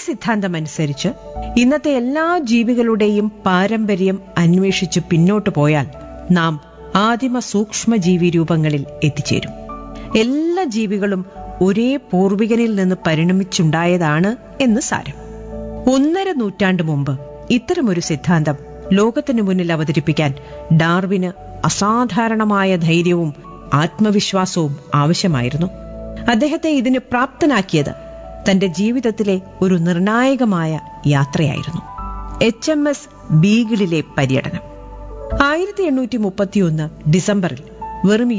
സിദ്ധാന്തമനുസരിച്ച് ഇന്നത്തെ എല്ലാ ജീവികളുടെയും പാരമ്പര്യം അന്വേഷിച്ച് പിന്നോട്ടു പോയാൽ നാം ആദിമ സൂക്ഷ്മജീവി രൂപങ്ങളിൽ എത്തിച്ചേരും എല്ലാ ജീവികളും ഒരേ പൂർവികനിൽ നിന്ന് പരിണമിച്ചുണ്ടായതാണ് എന്ന് സാരം ഒന്നര നൂറ്റാണ്ട് മുമ്പ് ഇത്തരമൊരു സിദ്ധാന്തം ലോകത്തിനു മുന്നിൽ അവതരിപ്പിക്കാൻ ഡാർവിന് അസാധാരണമായ ധൈര്യവും ആത്മവിശ്വാസവും ആവശ്യമായിരുന്നു അദ്ദേഹത്തെ ഇതിന് പ്രാപ്തനാക്കിയത് തന്റെ ജീവിതത്തിലെ ഒരു നിർണായകമായ യാത്രയായിരുന്നു എച്ച് എം എസ് ബീഗിളിലെ പര്യടനം ആയിരത്തി എണ്ണൂറ്റി മുപ്പത്തിയൊന്ന് ഡിസംബറിൽ വെറും